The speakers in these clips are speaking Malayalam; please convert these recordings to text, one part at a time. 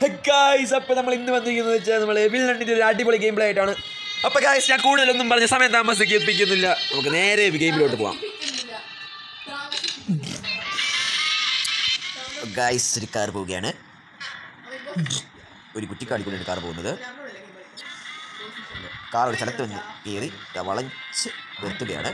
ഗായ്സ് അപ്പോൾ നമ്മൾ ഇന്ന് വന്നിരിക്കുന്നത് വെച്ചാൽ നമ്മൾ വില്ലണ്ടിൻ്റെ ഒരു അടിപൊളി ഗെയിം പ്ലേ ആയിട്ടാണ് അപ്പോൾ ഗായ്സ് ഞാൻ കൂടുതലൊന്നും പറഞ്ഞ സമയം താമസിപ്പിക്കുന്നില്ല നമുക്ക് നേരെ ഗെയിമിലോട്ട് പോവാം ഗായ്സ് ഒരു കാർ പോവുകയാണ് ഒരു കുറ്റിക്കാടി കൂടിയാണ് കാർ പോകുന്നത് കാർ ഒരു സ്ഥലത്ത് വന്ന് കയറി ദാ വളച്ച് നിർത്തുകയാണ്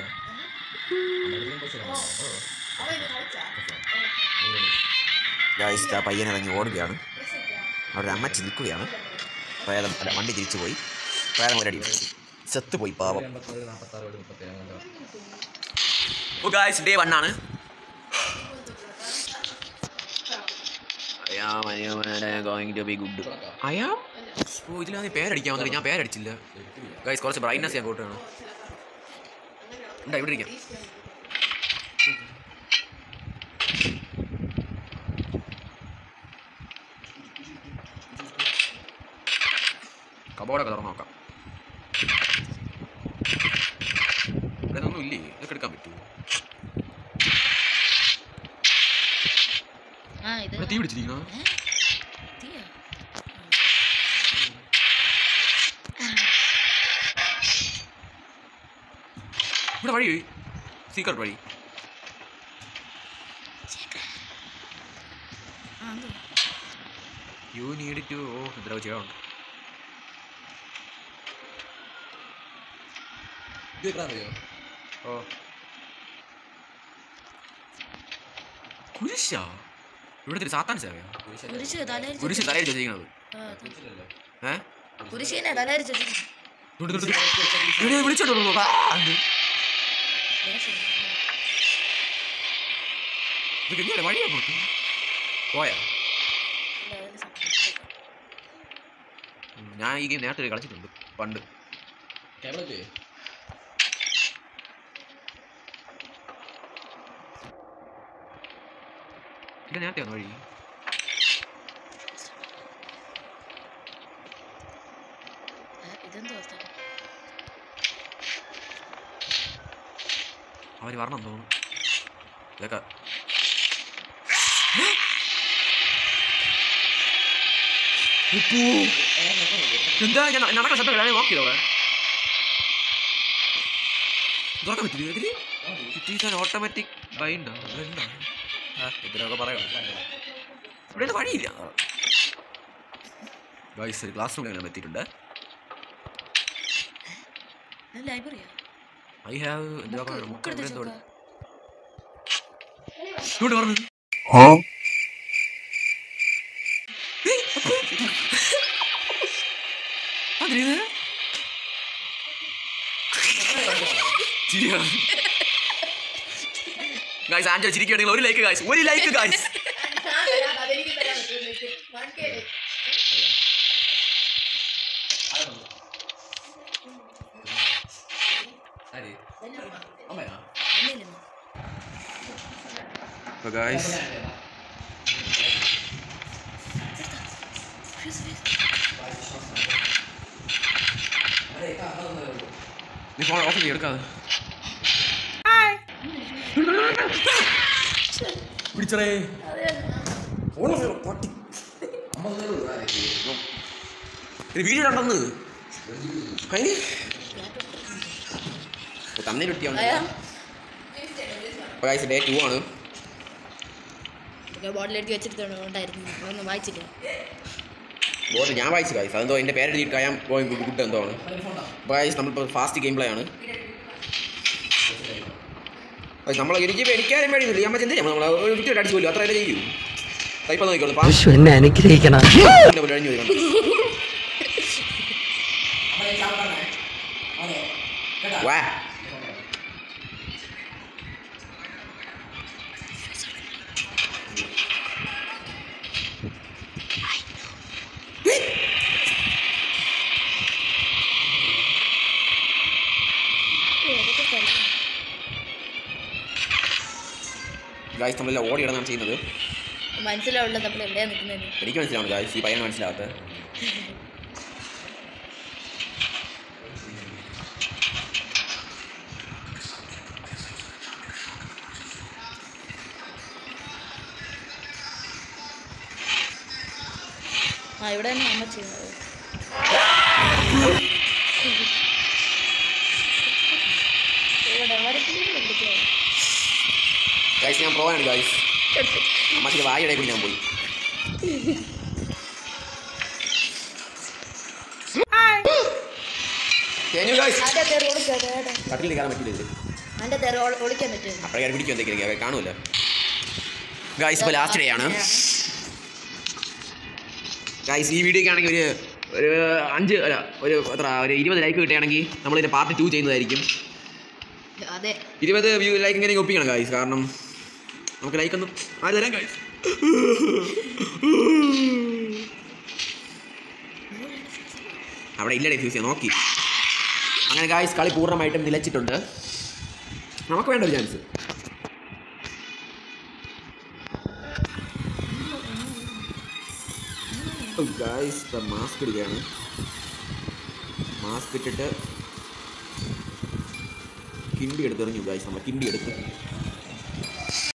ഗായ്സ് ആ പയ്യൻ ഇറങ്ങി ഓടുകയാണ് അവിടെ അമ്മച്ചി നിൽക്കുകയാണ് പ്രേതം അല്ല വണ്ടി തിരിച്ചു പോയി പ്രേതം ഒരടി സെത്ത് പോയി പാവം ഓ ഗായ്സ് ഡേ വൺ ആണ് going to be good I'm oh ഇതിലാണ് പേരടിക്കാൻ വന്നിട്ട് ഞാൻ പേരടിച്ചില്ല ഗൈസ് കുറച്ച് ബ്രൈറ്റ്നസ് ഞാൻ കൂട്ടുകയാണ് ഉണ്ടാ ഇവിടെ ഇരിക്കാം കബോർഡൊക്കെ തുറന്ന് നോക്കാം ഇവിടെ ഒന്നും ഇല്ലേ ഇതൊക്കെ എടുക്കാൻ പറ്റുമോ ആ ഇത് ഇവിടെ തീ പിടിച്ചിരിക്കണോ ഏ? തീയോ? ഇവിടെ വഴി സീക്രട്ട് വഴി ആ, എന്തുവാ? യു നീഡ് ടു ഓ എത്ര ചെയ്യാറുണ്ട് ഓ കുരിശാ ഇവിടുത്തെ സാത്താൻ സേവയോ കുരിശ് തലയിൽ കുരിശ് തലയിൽ ചോദിക്കുന്നത് ആ, അത്. ഏ കുരിശിനെ തലയിൽ ചുറ്റി വിളിച്ചോണ്ടോ ഇത് എങ്ങനെ വഴിയാ പോട്ട് പോയാ ഉം, ഞാൻ ഈ ഗെയിം നേരത്തെ കളിച്ചിട്ടുണ്ട് പണ്ട് ഇത് നേരത്തെ വന്നു വഴി ഇതെന്തോ സ്ഥലം അവര് വരണം തോന്നുന്നു ഇതൊക്കെ ഉപ്പൂ. എന്താ ഞാൻ നടക്കുന്ന ശബ്ദം ഞാൻ നോക്കിയത് അവിടെ തുറക്കാൻ പറ്റില്ല ഇതില് it is an automatic window എന്താ ഇതിലൊക്കെ പറയാം ഇവിടെ ഒന്നും വഴിയില്ല ഗൈസ് ഒരു ക്ലാസ് റൂമിൽ ഞാൻ എത്തിയിട്ടുണ്ട് ഇത് ലൈബ്രറിയാ ഐ ഹാവ് എന്താ ബുക്ക് ബുക്ക് ബുക്ക് എടുത്ത് എന്തോ വെച്ചേക്കുവാ. ഇങ്ങോട്ട് പറഞ്ഞു അതിന് ഗായ്സ് ആൻജൽ ചിരിക്കുകയാണെങ്കിൽ ഒരു ലൈക്ക് ഗായ്സ് ഒരു ലൈക്ക് ഗായ്സ് ഒന്നുമില്ലെന്ന്. ഗായ്സ് ഫീസ്, ഫീസ്. നീ ഫോൺ ഓഫ് ചെയ്ത് എടുക്കാതെ പിടിച്ചറേ പട്ടി ഇത് വീഡിയോ ഉണ്ടെന്ന് തന്നെ കിട്ടിയാണ് അയാ. ഡേ ടു ആണ് ഒക്കെ ബോട്ടിലെടുത്ത് വെച്ചിട്ട് ഉണ്ടായിരുന്നു ഒന്നും വായിച്ചില്ല ബോട്ട് ഞാൻ വായിച്ചു ഗൈസ് അതെന്തോ എൻ്റെ പേരെഴുതിയിട്ട് അയാം ഗോയിങ് ഗുഡ് എന്തോ ആണ് അപ്പോൾ ഗൈസ് നമ്മളിപ്പോൾ ഫാസ്റ്റ് ഗെയിം പ്ലേ ആണ് ഗൈസ്, നമ്മൾ എനിക്ക് എനിക്കാരും കഴിയുന്നില്ല ഞാൻ ചിന്തിച്ചു നമ്മൾ ഒരു വിക്കറ്റ് അടിച്ചു പോലും അത്ര ചെയ്യൂ ടൈപ്പ് നോക്കിക്കോളൂ പാസ് യേശു എന്നെ അനുഗ്രഹിക്കണം കഴിഞ്ഞു പോയി കണ്ടോ. വാ ഗായ്സ് നമ്മളെല്ലാം ഓടി ഇടന്നാണ് ചെയ്യുന്നത് മനസ്സിലുള്ള നമ്മൾ എവിടെയാ നിൽക്കുന്നത് എനിക്ക് മനസ്സിലാവുന്നു ഗായ്സ് ഈ പയ്യൻ മനസ്സിലാവാത്ത ആ ഇവിടെ തന്നെ അമ്മ ചെയ്യുന്നത് ഇവിടെ വരയ്ക്കുന്നത് പിടിക്കുക ഗൈസ് ഞാൻ പോവാണ് ഗൈസ് അമ്മച്ചിൻ്റെ വായുടെ കൂടി ഞാൻ പോയി തേഞ്ഞു ഗൈസ് അതിൻ്റെ തെറി ഒളിക്കാൻ ഏട്ടാ കട്ടിൽ കയറാൻ പറ്റില്ല ഇത് അതിൻ്റെ തെറി ഒളി- ഒളിക്കാൻ പറ്റും അപ്പോഴേ പിടിക്കും എന്തെങ്കിലും കാണൂല ഗൈസ് ഇപ്പോൾ ലാസ്റ്റ് ഡേ ആണ് ഗൈസ് ഈ വീഡിയോക്ക് ആണെങ്കിൽ ഒരു ഒരു അഞ്ച് അല്ല ഒരു എത്ര ഒരു ഇരുപത് ലൈക്ക് കിട്ടുകയാണെങ്കിൽ നമ്മളിതിൻ്റെ പാർട്ട് ടു ചെയ്യുന്നതായിരിക്കും അതെ ഇരുപത് വ്യൂ ലൈക്ക് ഇങ്ങനെ ഒപ്പിക്കണം ഗൈസ് കാരണം നമുക്ക് ലൈക്ക് ഒന്നും ആര് തരാം ഗൈസ് അവിടെ ഇല്ല ഡിഫ്യൂസ് ചെയ്യാൻ നോക്കി അങ്ങനെ ഗായ്സ് കളി പൂർണ്ണമായിട്ടും നിലച്ചിട്ടുണ്ട് നമുക്ക് വേണ്ട ഒരു ചാൻസ് ഗായ്സ് മാസ്ക് ഇടുകയാണ് മാസ്ക് ഇട്ടിട്ട് കിണ്ടി എടുത്തെറിഞ്ഞു ഗായ്സ് നമ്മൾ കിണ്ടി എടുത്ത്